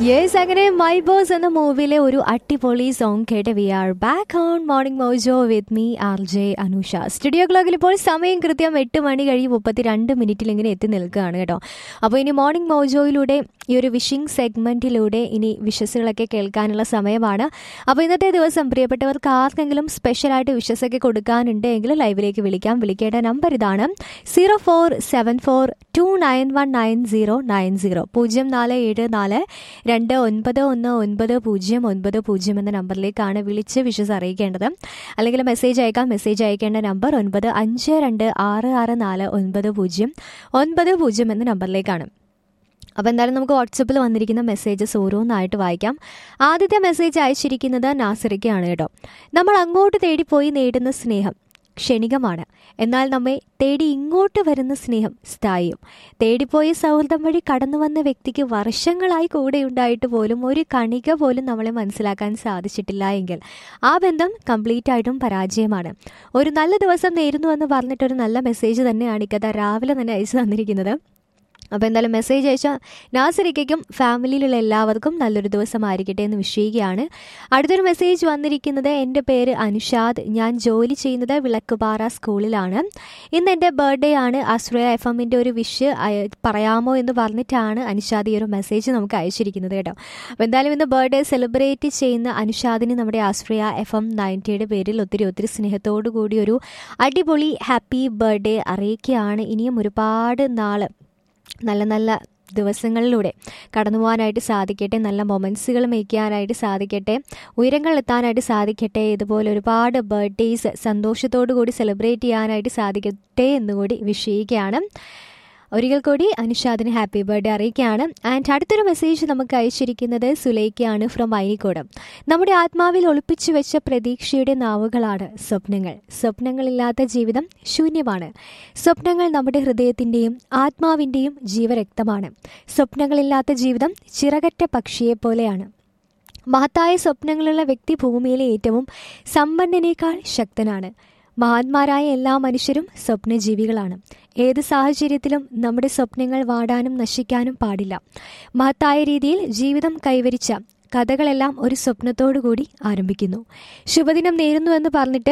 yes അങ്ങനെ my boss എന്ന മൂവിയിലെ ഒരു അടിപൊളി സോങ് കേട്ട് we are back on morning mojo with me R J Anusha studio ക്ലോക്കിൽ ഇപ്പോൾ സമയം കൃത്യം എട്ട് മണി കഴിഞ്ഞ് മുപ്പത്തി രണ്ട് മിനിറ്റിൽ ഇങ്ങനെ എത്തി നിൽക്കുകയാണ് കേട്ടോ അപ്പോൾ ഇനി മോർണിംഗ് മോജോയിലൂടെ ഈ ഒരു വിഷിംഗ് സെഗ്മെന്റിലൂടെ ഇനി വിഷസുകളൊക്കെ കേൾക്കാനുള്ള സമയമാണ് അപ്പോൾ ഇന്നത്തെ ദിവസം പ്രിയപ്പെട്ടവർക്ക് ആർക്കെങ്കിലും സ്പെഷ്യലായിട്ട് വിഷസൊക്കെ കൊടുക്കാനുണ്ട് എങ്കിൽ ലൈവിലേക്ക് വിളിക്കാം വിളിക്കേണ്ട നമ്പർ ഇതാണ് zero four seven four two nine one nine zero nine zero പൂജ്യം നാല് ഏഴ് നാല് രണ്ട് ഒൻപത് ഒന്ന് ഒൻപത് പൂജ്യം ഒൻപത് പൂജ്യം എന്ന നമ്പറിലേക്കാണ് വിളിച്ച് വിഷസ് അറിയിക്കേണ്ടത് അല്ലെങ്കിൽ മെസ്സേജ് അയക്കാം മെസ്സേജ് അയക്കേണ്ട നമ്പർ ഒൻപത് അഞ്ച് രണ്ട് ആറ് ആറ് നാല് ഒൻപത് പൂജ്യം ഒൻപത് പൂജ്യം എന്ന നമ്പറിലേക്കാണ് അപ്പോൾ എന്തായാലും നമുക്ക് വാട്സപ്പിൽ വന്നിരിക്കുന്ന മെസ്സേജസ് ഓരോന്നായിട്ട് വായിക്കാം ആദ്യത്തെ മെസ്സേജ് അയച്ചിരിക്കുന്നത് നാസറിക്കയാണ് കേട്ടോ നമ്മൾ അങ്ങോട്ട് തേടിപ്പോയി നേടുന്ന സ്നേഹം ക്ഷണികമാണ് എന്നാൽ നമ്മെ തേടി ഇങ്ങോട്ട് വരുന്ന സ്നേഹം സ്ഥായിയും തേടിപ്പോയ സൗഹൃദം വഴി കടന്നു വന്ന വ്യക്തിക്ക് വർഷങ്ങളായി കൂടെ ഉണ്ടായിട്ട് പോലും ഒരു കണിക പോലും നമ്മളെ മനസ്സിലാക്കാൻ സാധിച്ചിട്ടില്ല എങ്കിൽ ആ ബന്ധം കംപ്ലീറ്റ് ആയിട്ടും പരാജയമാണ് ഒരു നല്ല ദിവസം നേരുന്നു എന്ന് പറഞ്ഞിട്ടൊരു നല്ല മെസ്സേജ് തന്നെയാണ് ഈ കഥ രാവിലെ തന്നെ അയച്ചു തന്നിരിക്കുന്നത് അപ്പോൾ എന്തായാലും മെസ്സേജ് അയച്ച നാസറിക്കും ഫാമിലിയിലുള്ള എല്ലാവർക്കും നല്ലൊരു ദിവസമായിരിക്കട്ടെ എന്ന് വിഷയിക്കുകയാണ് അടുത്തൊരു മെസ്സേജ് വന്നിരിക്കുന്നത് എൻ്റെ പേര് അനുഷാദ് ഞാൻ ജോലി ചെയ്യുന്നത് വിളക്കുപാറ സ്കൂളിലാണ് ഇന്ന് എൻ്റെ ബർത്ത്ഡേ ആണ് ആശ്രയ എഫ് എമ്മിൻ്റെ ഒരു വിഷ് അയ- പറയാമോ എന്ന് പറഞ്ഞിട്ടാണ് അനുഷാദ് ഈ ഒരു മെസ്സേജ് നമുക്ക് അയച്ചിരിക്കുന്നത് കേട്ടോ അപ്പോൾ എന്തായാലും ഇന്ന് ബർത്ത്ഡേ സെലിബ്രേറ്റ് ചെയ്യുന്ന അനുഷാദിന് നമ്മുടെ ആശ്രയ എഫ് എം നയൻറ്റിയുടെ പേരിൽ ഒത്തിരി ഒത്തിരി സ്നേഹത്തോടു കൂടി ഒരു അടിപൊളി ഹാപ്പി ബർത്ത്ഡേ അറിയിക്കുകയാണ് ഇനിയും ഒരുപാട് നാൾ നല്ല നല്ല ദിവസങ്ങളിലൂടെ കടന്നു പോകാനായിട്ട് സാധിക്കട്ടെ നല്ല മൊമെൻറ്റ്സുകൾ മേക്ക് ചെയ്യാനായിട്ട് സാധിക്കട്ടെ ഉയരങ്ങളിലെത്താനായിട്ട് സാധിക്കട്ടെ ഇതുപോലെ ഒരുപാട് ബർത്ത്ഡേയ്സ് സന്തോഷത്തോടു കൂടി സെലിബ്രേറ്റ് ചെയ്യാനായിട്ട് സാധിക്കട്ടെ എന്നുകൂടി വിഷയിക്കുകയാണ് ഒരിക്കൽ കൂടി അനുഷാദിന് ഹാപ്പി ബർത്ത്ഡേ അറിയിക്കുകയാണ് ആൻഡ് അടുത്തൊരു മെസ്സേജ് നമുക്ക് അയച്ചിരിക്കുന്നത് സുലൈക്കയാണ് ഫ്രം അയിനിക്കോട് നമ്മുടെ ആത്മാവിൽ ഒളിപ്പിച്ചു വെച്ച പ്രതീക്ഷയുടെ നാവുകളാണ് സ്വപ്നങ്ങൾ സ്വപ്നങ്ങളില്ലാത്ത ജീവിതം ശൂന്യമാണ് സ്വപ്നങ്ങൾ നമ്മുടെ ഹൃദയത്തിൻ്റെയും ആത്മാവിൻ്റെയും ജീവരക്തമാണ് സ്വപ്നങ്ങളില്ലാത്ത ജീവിതം ചിറകറ്റ പക്ഷിയെ പോലെയാണ് മഹത്തായ സ്വപ്നങ്ങളുള്ള വ്യക്തി ഭൂമിയിലെ ഏറ്റവും സമ്പന്നനേക്കാൾ ശക്തനാണ് മഹാന്മാരായ എല്ലാ മനുഷ്യരും സ്വപ്നജീവികളാണ് ഏത് സാഹചര്യത്തിലും നമ്മുടെ സ്വപ്നങ്ങൾ വാടാനും നശിക്കാനും പാടില്ല മഹത്തായ രീതിയിൽ ജീവിതം കൈവരിച്ച കഥകളെല്ലാം ഒരു സ്വപ്നത്തോടു കൂടി ആരംഭിക്കുന്നു ശുഭദിനം നേരുന്നു എന്ന് പറഞ്ഞിട്ട്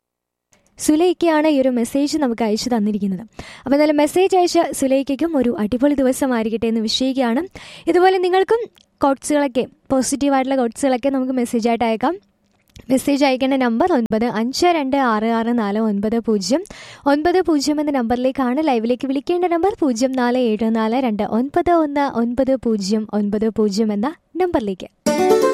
സുലൈക്കയാണ് ഈ ഒരു മെസ്സേജ് നമുക്ക് അയച്ചു തന്നിരിക്കുന്നത് അപ്പോൾ എന്തായാലും മെസ്സേജ് അയച്ച സുലൈക്കും ഒരു അടിപൊളി ദിവസമായിരിക്കട്ടെ എന്ന് വിഷയിക്കുകയാണ് ഇതുപോലെ നിങ്ങൾക്കും കോട്ട്സുകളൊക്കെ പോസിറ്റീവായിട്ടുള്ള കോട്ട്സുകളൊക്കെ നമുക്ക് മെസ്സേജായിട്ട് അയക്കാം മെസ്സേജ് അയക്കേണ്ട നമ്പർ ഒൻപത് അഞ്ച് രണ്ട് ആറ് ആറ് നാല് ഒൻപത് പൂജ്യം ഒൻപത് പൂജ്യം എന്ന നമ്പറിലേക്കാണ് ലൈവിലേക്ക് വിളിക്കേണ്ട നമ്പർ പൂജ്യം നാല് ഏഴ് നാല് രണ്ട് ഒൻപത് ഒന്ന് ഒൻപത് പൂജ്യം ഒൻപത് പൂജ്യം എന്ന നമ്പറിലേക്ക്